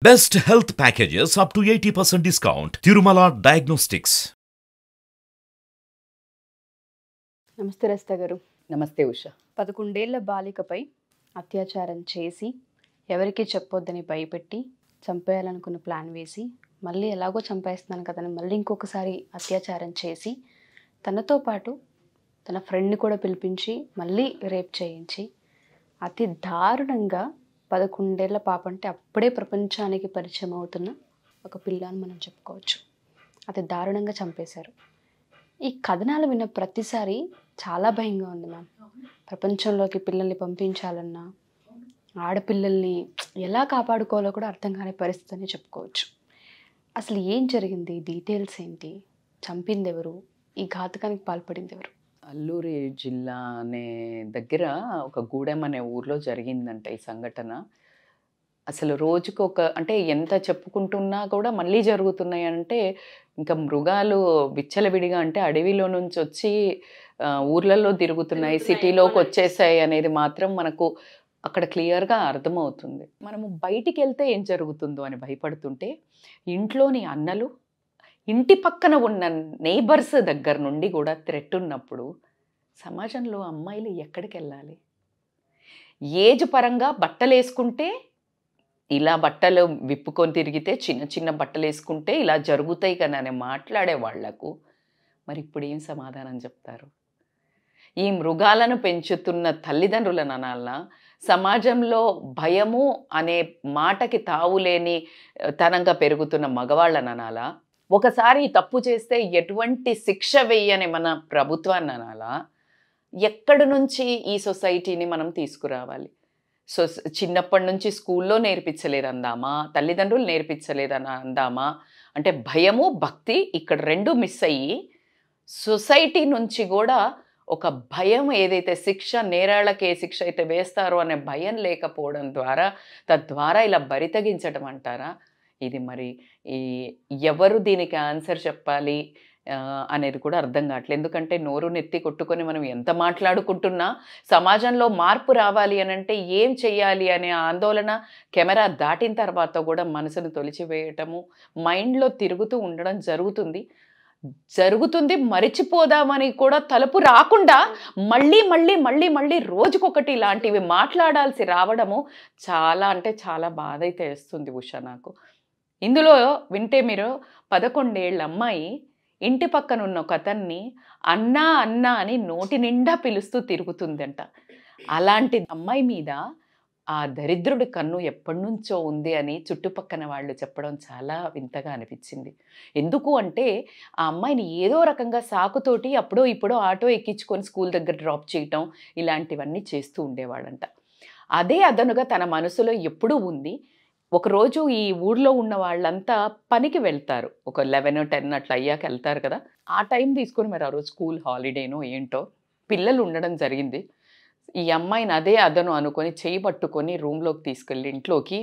Best health packages up to 80% discount. Tirumala Diagnostics. నమస్తే రస్తా గారు నమస్తే ఉష పదకొండేళ్ల బాలికపై అత్యాచారం చేసి ఎవరికీ చెప్పొద్దని భయపెట్టి చంపేయాలనుకున్న ప్లాన్ వేసి మళ్ళీ ఎలాగో చంపేస్తున్నాను కదని మళ్ళీ ఇంకొకసారి అత్యాచారం చేసి తనతో పాటు తన ఫ్రెండ్ని కూడా పిలిపించి మళ్ళీ రేప్ చేయించి అతి దారుణంగా పదకొండేళ్ల పాప అంటే అప్పుడే ప్రపంచానికి పరిచయం అవుతున్న ఒక పిల్ల అని మనం చెప్పుకోవచ్చు అతి దారుణంగా చంపేశారు ఈ కథనాలు విన్న ప్రతిసారి చాలా భయంగా ఉంది మ్యామ్ ప్రపంచంలోకి పిల్లల్ని పంపించాలన్నా ఆడపిల్లల్ని ఎలా కాపాడుకోవాలో కూడా అర్థం కాని పరిస్థితి అని చెప్పుకోవచ్చు అసలు ఏం జరిగింది డీటెయిల్స్ ఏంటి చంపింది ఎవరు ఈ ఘాతకానికి పాల్పడింది ఎవరు అల్లూరి జిల్లా అనే దగ్గర ఒక గూడెం అనే ఊర్లో జరిగిందంట ఈ సంఘటన అసలు రోజుకు ఒక అంటే ఎంత చెప్పుకుంటున్నా కూడా మళ్ళీ జరుగుతున్నాయి అంటే ఇంకా మృగాలు విచ్చలవిడిగా అంటే అడవిలో నుంచి వచ్చి ఆ, ఊర్లలో తిరుగుతున్నాయి సిటీలోకి వచ్చేసాయి అనేది మాత్రం మనకు అక్కడ క్లియర్గా అర్థమవుతుంది మనము బయటికి వెళ్తే ఏం జరుగుతుందో అని భయపడుతుంటే ఇంట్లోని అన్నలు ఇంటి పక్కన ఉన్న నేబర్స్ దగ్గర నుండి కూడా థ్రెట్ ఉన్నప్పుడు సమాజంలో అమ్మాయిలు ఎక్కడికి వెళ్ళాలి ఏజ్ పరంగా బట్టలు వేసుకుంటే ఇలా బట్టలు విప్పుకొని తిరిగితే చిన్న చిన్న బట్టలు వేసుకుంటే ఇలా జరుగుతాయి కదా అని మాట్లాడే వాళ్లకు మరి ఇప్పుడు ఏం సమాధానం చెప్తారు ఈ మృగాలను పెంచుతున్న తల్లిదండ్రులను అనాలనా సమాజంలో భయము అనే మాటకి తావులేని ఆ, తనంగా పెరుగుతున్న మగవాళ్ళని అనాలా ఒకసారి ఈ తప్పు చేస్తే ఎటువంటి శిక్ష వేయని మన ప్రభుత్వాన్ని అనాలా ఎక్కడి నుంచి ఈ సొసైటీని మనం తీసుకురావాలి సో చిన్నప్పటి నుంచి స్కూల్లో నేర్పించలేదు అందామా తల్లిదండ్రులు నేర్పించలేదని అందామా అంటే భయము భక్తి ఇక్కడ రెండు మిస్ అయ్యి సొసైటీ నుంచి కూడా ఒక భయం ఏదైతే శిక్ష నేరాళ్ళకి ఏ శిక్ష అయితే వేస్తారో అనే భయం లేకపోవడం ద్వారా తద్వారా ఇలా బరితగించడం అంటారా ఇది మరి ఈ ఎవరు దీనికి ఆన్సర్ చెప్పాలి ఆ, అనేది కూడా అర్థం కావట్లేదు ఎందుకంటే నోరు నెత్తి కొట్టుకొని మనం ఎంత మాట్లాడుకుంటున్నా సమాజంలో మార్పు రావాలి అని అంటే ఏం చెయ్యాలి అనే ఆందోళన కెమెరా దాటిన తర్వాత కూడా మనసును తొలిచివేయటము మైండ్లో తిరుగుతూ ఉండడం జరుగుతుంది జరుగుతుంది మరిచిపోదామని కూడా తలుపు రాకుండా మళ్ళీ మళ్ళీ మళ్ళీ మళ్ళీ రోజుకొకటి ఇలాంటివి మాట్లాడాల్సి రావడము చాలా అంటే చాలా బాధ అయితే వేస్తుంది ఉష నాకు ఇందులో వింటే మీరు పదకొండేళ్ళ అమ్మాయి ఇంటి పక్కన ఉన్న ఒక అతన్ని అన్నా అన్నా అని నోటి నిండా పిలుస్తూ తిరుగుతుందంట అలాంటి అమ్మాయి మీద ఆ దరిద్రుడి కన్ను ఎప్పటి నుంచో ఉంది అని చుట్టుపక్కన వాళ్ళు చెప్పడం చాలా వింతగా అనిపించింది ఎందుకు అంటే ఆ అమ్మాయిని ఏదో రకంగా సాకుతోటి అప్పుడో ఇప్పుడో ఆటో ఎక్కించుకొని స్కూల్ దగ్గర డ్రాప్ చేయటం ఇలాంటివన్నీ చేస్తూ ఉండేవాడంట అదే అదనుగా తన మనసులో ఎప్పుడూ ఉంది ఒకరోజు ఈ ఊర్లో ఉన్న వాళ్ళంతా పనికి వెళ్తారు ఒక లెవెన్ టెన్ అట్లా అయ్యాక వెళ్తారు కదా ఆ టైం తీసుకొని మరి ఆ రోజు స్కూల్ హాలిడేనో ఏంటో పిల్లలు ఉండడం జరిగింది ఈ అమ్మాయిని అదే అదను అనుకొని చేయి పట్టుకొని రూమ్లోకి తీసుకెళ్ళి ఇంట్లోకి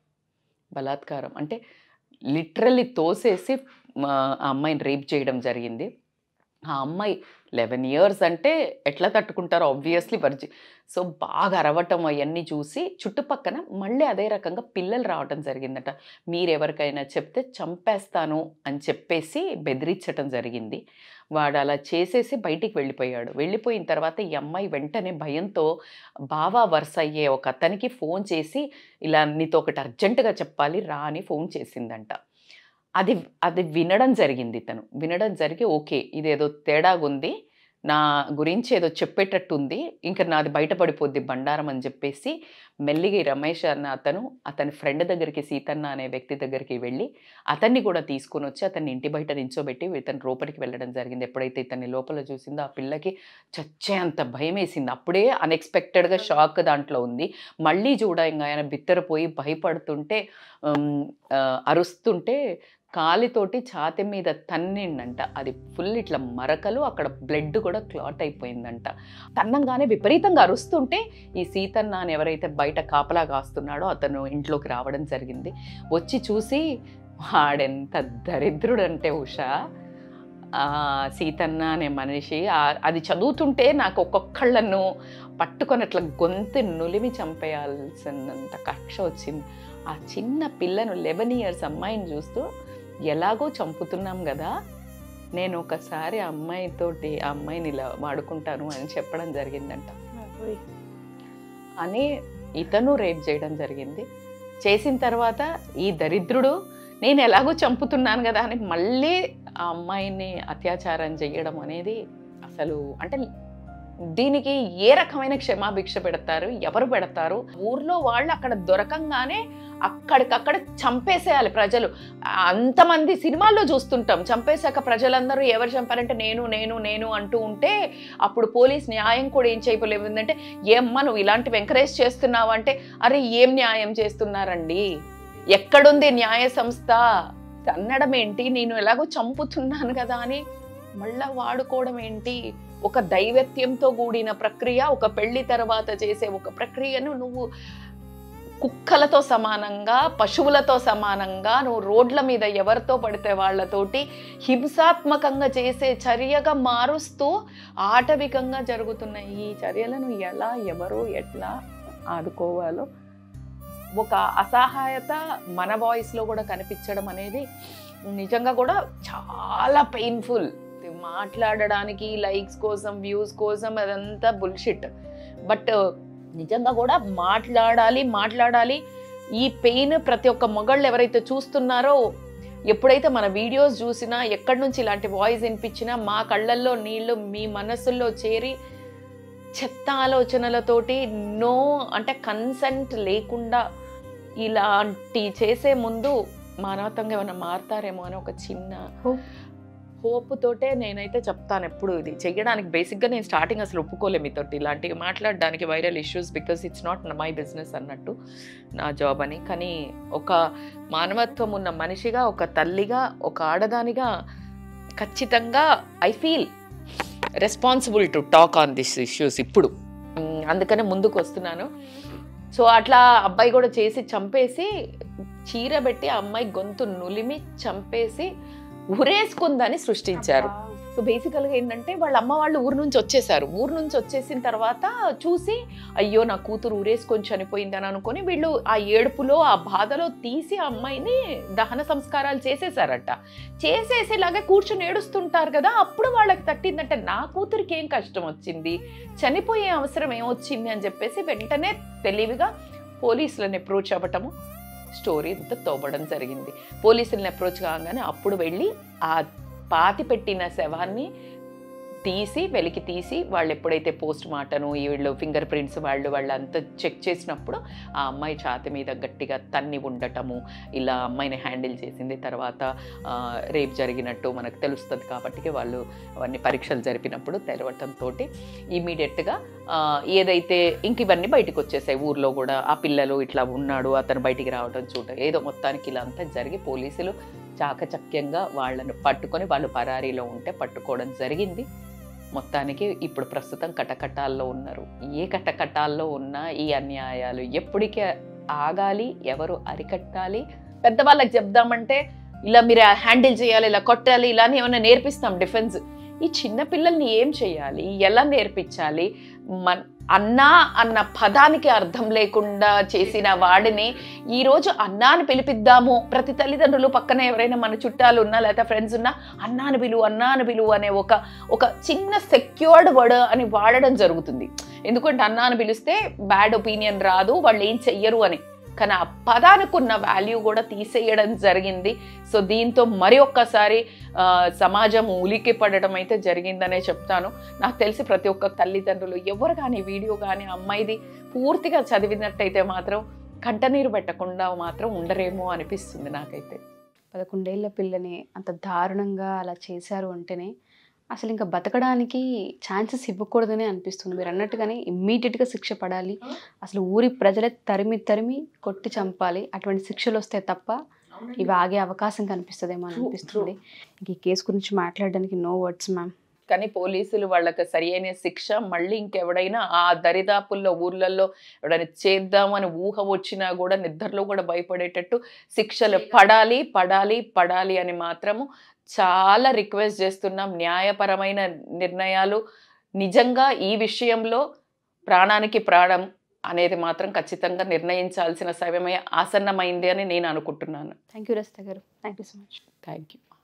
బలాత్కారం అంటే లిటరల్లీ తోసేసి మా- ఆ అమ్మాయిని రేప్ చేయడం జరిగింది ఆ అమ్మాయి లెవెన్ ఇయర్స్ అంటే ఎట్లా తట్టుకుంటారో ఆబ్వియస్లీ వర్జి సో బాగా అరవటం అవన్నీ చూసి చుట్టుపక్కన మళ్ళీ అదే రకంగా పిల్లలు రావటం జరిగిందట మీరు ఎవరికైనా చెప్తే చంపేస్తాను అని చెప్పేసి బెదిరించటం జరిగింది వాడు అలా చేసేసి బయటికి వెళ్ళిపోయాడు వెళ్ళిపోయిన తర్వాత ఈ అమ్మాయి వెంటనే భయంతో బావా వరుస అయ్యే ఒక అతనికి ఫోన్ చేసి ఇలా నీతో ఒకటి అర్జెంటుగా చెప్పాలి రా అని ఫోన్ చేసిందంట అది అది వినడం జరిగింది తను వినడం జరిగి ఓకే ఇదేదో తేడాగుంది నా గురించి ఏదో చెప్పేటట్టుంది ఇంకా నాది బయటపడిపోద్ది బండారం అని చెప్పేసి మెల్లిగా ఈ రమేష్ అన్న అతను అతని ఫ్రెండ్ దగ్గరికి సీతన్న అనే వ్యక్తి దగ్గరికి వెళ్ళి అతన్ని కూడా తీసుకొని వచ్చి అతన్ని ఇంటి బయట నించోబెట్టి ఇతను లోపలికి వెళ్ళడం జరిగింది ఎప్పుడైతే ఇతన్ని లోపల చూసిందో ఆ పిల్లకి చచ్చే అంత భయం వేసింది అప్పుడే అన్ఎక్స్పెక్టెడ్గా షాక్ దాంట్లో ఉంది మళ్ళీ చూడ ఇంకా ఆయన బిత్తరపోయి భయపడుతుంటే ఉమ్, ఆ, అరుస్తుంటే కాలితోటి ఛాతి మీద తన్నిండంట అది ఫుల్ ఇట్లా మరకలు అక్కడ బ్లడ్ కూడా క్లాట్ అయిపోయిందంట తన్నంగానే విపరీతంగా అరుస్తుంటే ఈ సీతన్న అని ఎవరైతే బయట కాపలా కాస్తున్నాడో అతను ఇంట్లోకి రావడం జరిగింది వచ్చి చూసి వాడెంత దరిద్రుడు అంటే ఉషా ఆ, సీతన్న అనే మనిషి ఆ- అది చదువుతుంటే నాకు ఒక్కొక్కళ్ళను పట్టుకొని అట్లా గొంతు నులిమి చంపేయాల్సినంత కక్ష వచ్చింది ఆ చిన్న పిల్లను లెవెన్ ఇయర్స్ అమ్మాయిని చూస్తూ ఎలాగో చంపుతున్నాం కదా నేను ఒకసారి ఆ అమ్మాయితోటి ఆ అమ్మాయిని ఇలా వాడుకుంటాను అని చెప్పడం జరిగిందంట అని ఇతను రేప్ చేయడం జరిగింది చేసిన తర్వాత ఈ దరిద్రుడు నేను ఎలాగో చంపుతున్నాను కదా అని మళ్ళీ ఆ అమ్మాయిని అత్యాచారం చేయడం అనేది అసలు అంటే దీనికి ఏ రకమైన క్షమాభిక్ష పెడతారు ఎవరు పెడతారు ఊర్లో వాళ్ళు అక్కడ దొరకంగానే అక్కడికక్కడ చంపేసేయాలి ప్రజలు అంతమంది సినిమాల్లో చూస్తుంటాం చంపేశాక ప్రజలందరూ ఎవరు చంపారంటే నేను నేను నేను అంటూ ఉంటే అప్పుడు పోలీస్ న్యాయం కూడా ఏం చేయలేవు ఏంటంటే ఏమ్మా నువ్వు ఇలాంటివి ఎంకరేజ్ చేస్తున్నావు అంటే అరే ఏం న్యాయం చేస్తున్నారండి ఎక్కడుంది న్యాయ సంస్థ అన్నడం ఏంటి నేను ఎలాగో చంపుతున్నాను కదా అని మళ్ళా వాడుకోవడం ఏంటి ఒక దైవత్యంతో కూడిన ప్రక్రియ ఒక పెళ్లి తర్వాత చేసే ఒక ప్రక్రియను నువ్వు కుక్కలతో సమానంగా పశువులతో సమానంగా నువ్వు రోడ్ల మీద ఎవరితో పడితే వాళ్ళతోటి హింసాత్మకంగా చేసే చర్యగా మారుస్తూ ఆటవికంగా జరుగుతున్న ఈ చర్యలను ఎలా ఎవరు ఎట్లా ఆదుకోవాలో ఒక అసహాయత మన వాయిస్లో కూడా కనిపించడం అనేది నిజంగా కూడా చాలా పెయిన్ఫుల్ మాట్లాడడానికి లైక్స్ కోసం వ్యూస్ కోసం అదంతా బుల్షిట్ బట్ నిజంగా కూడా మాట్లాడాలి మాట్లాడాలి ఈ పెయిన్ ప్రతి ఒక్క మగళ్ళు ఎవరైతే చూస్తున్నారో ఎప్పుడైతే మన వీడియోస్ చూసినా ఎక్కడి నుంచి ఇలాంటి వాయిస్ వినిపించినా మా కళ్ళల్లో నీళ్లు మీ మనసుల్లో చేరి చెత్త ఆలోచనలతోటి నో అంటే కన్సెంట్ లేకుండా ఇలాంటి చేసే ముందు మానవతంగా ఏమైనా మారుతారేమో అని ఒక చిన్న Hope. హోప్ తోటే నేనైతే చెప్తాను ఎప్పుడు ఇది చెయ్యడానికి బేసిక్గా నేను స్టార్టింగ్ అసలు ఒప్పుకోలే మీతోటి ఇలాంటివి మాట్లాడడానికి viral issues because it's not my business అన్నట్టు నా జాబ్ అని కానీ ఒక మానవత్వం ఉన్న మనిషిగా ఒక తల్లిగా ఒక ఆడదానిగా ఖచ్చితంగా I feel responsible to talk on this issues ఇప్పుడు మ్, అందుకనే ముందుకు వస్తున్నాను సో అట్లా అబ్బాయి కూడా చేసి చంపేసి చీర పెట్టి ఆ అమ్మాయి గొంతు నులిమి చంపేసి ఉరేసుకుందని సృష్టించారు సో బేసికల్గా ఏంటంటే వాళ్ళ అమ్మ వాళ్ళు ఊరు నుంచి వచ్చేసారు ఊరు నుంచి వచ్చేసిన తర్వాత చూసి అయ్యో నా కూతురు ఊరేసుకొని చనిపోయిందని అనుకొని వీళ్ళు ఆ ఏడుపులో ఆ బాధలో తీసి ఆ అమ్మాయిని దహన సంస్కారాలు చేసేసారట చేసేసి ఇలాగే కూర్చొని ఏడుస్తుంటారు కదా అప్పుడు వాళ్ళకి తట్టిందంటే నా కూతురికి ఏం కష్టం వచ్చింది చనిపోయే అవసరం ఏమొచ్చింది అని చెప్పేసి వెంటనే తెలివిగా పోలీసులను అప్రోచ్ అవ్వటము స్టోరీ ఇంత తోవడం జరిగింది పోలీసులను అప్రోచ్ కాగానే అప్పుడు వెళ్ళి ఆ పాతి పెట్టిన శవాన్ని తీసి వెలికి తీసి వాళ్ళు ఎప్పుడైతే పోస్ట్ మార్టను వీళ్ళు ఫింగర్ ప్రింట్స్ వాళ్ళు వాళ్ళంతా చెక్ చేసినప్పుడు ఆ అమ్మాయి ఛాతి మీద గట్టిగా తన్ని ఉండటము ఇలా అమ్మాయిని హ్యాండిల్ చేసింది తర్వాత రేప్ జరిగినట్టు మనకు తెలుస్తుంది కాబట్టి వాళ్ళు అవన్నీ పరీక్షలు జరిపినప్పుడు తెలవటంతో ఇమీడియట్గా ఏదైతే ఇంక ఇవన్నీ బయటకు వచ్చేసాయి ఊర్లో కూడా ఆ పిల్లలు ఇట్లా ఉన్నాడు అతను బయటికి రావడం చూడటం ఏదో మొత్తానికి ఇలా అంతా జరిగి పోలీసులు చాకచక్యంగా వాళ్ళను పట్టుకొని వాళ్ళు పరారీలో ఉంటే పట్టుకోవడం జరిగింది మొత్తానికి ఇప్పుడు ప్రస్తుతం కటకటాల్లో ఉన్నారు ఏ కటకటాల్లో ఉన్నా ఈ అన్యాయాలు ఎప్పటికీ ఆగాలి ఎవరు అరికట్టాలి పెద్దవాళ్ళకి చెప్దామంటే ఇలా మీరు హ్యాండిల్ చేయాలి ఇలా కొట్టాలి ఇలా అని ఏమైనా నేర్పిస్తాం డిఫెన్స్ ఈ చిన్న పిల్లల్ని ఏం చేయాలి ఎలా నేర్పించాలి మన్ అన్నా అన్న పదానికి అర్థం లేకుండా చేసిన వాడిని ఈరోజు అన్నాని పిలిపిద్దాము ప్రతి తల్లిదండ్రులు పక్కన ఎవరైనా మన చుట్టాలు ఉన్నా లేకపోతే ఫ్రెండ్స్ ఉన్నా అన్నాను పిలువు అన్నాను పిలువు అనే ఒక ఒక చిన్న సెక్యూర్డ్ వర్డ్ అని వాడడం జరుగుతుంది ఎందుకంటే అన్నాను పిలిస్తే బ్యాడ్ ఒపీనియన్ రాదు వాళ్ళు ఏం చెయ్యరు అని కానీ ఆ పదానికి ఉన్న వాల్యూ కూడా తీసేయడం జరిగింది సో దీంతో మరి ఒక్కసారి ఆ, సమాజం ఉలికి పడడం అయితే జరిగిందనే చెప్తాను నాకు తెలిసి ప్రతి ఒక్క తల్లిదండ్రులు ఎవరు కానీ వీడియో కానీ అమ్మాయిది పూర్తిగా చదివినట్టయితే మాత్రం కంటనీరు పెట్టకుండా మాత్రం ఉండరేమో అనిపిస్తుంది నాకైతే పదకొండేళ్ల పిల్లని అంత దారుణంగా అలా చేశారు అంటేనే అసలు ఇంకా బతకడానికి ఛాన్సెస్ ఇవ్వకూడదనే అనిపిస్తుంది మీరు అన్నట్టుగానే ఇమ్మీడియట్గా శిక్ష పడాలి అసలు ఊరి ప్రజలే తరిమి తరిమి కొట్టి చంపాలి అటువంటి శిక్షలు వస్తే తప్ప ఇవి ఆగే అవకాశం కనిపిస్తుందేమో అని True, అనిపిస్తుంది ఇంక ఈ కేసు గురించి మాట్లాడడానికి నో వర్డ్స్ మ్యామ్ కానీ పోలీసులు వాళ్ళకి సరి అయిన శిక్ష మళ్ళీ ఇంకెవడైనా ఆ దరిదాపుల్లో ఊర్లలో ఎవడైనా చేద్దామని ఊహ వచ్చినా కూడా నిద్రలో కూడా భయపడేటట్టు శిక్షలు పడాలి పడాలి పడాలి అని మాత్రము చాలా రిక్వెస్ట్ చేస్తున్నాం న్యాయపరమైన నిర్ణయాలు నిజంగా ఈ విషయంలో ప్రాణానికి ప్రాణం అనేది మాత్రం ఖచ్చితంగా నిర్ణయించాల్సిన సమయమే ఆసన్నమైంది అని నేను అనుకుంటున్నాను thank you Rasta garu thank you so much thank you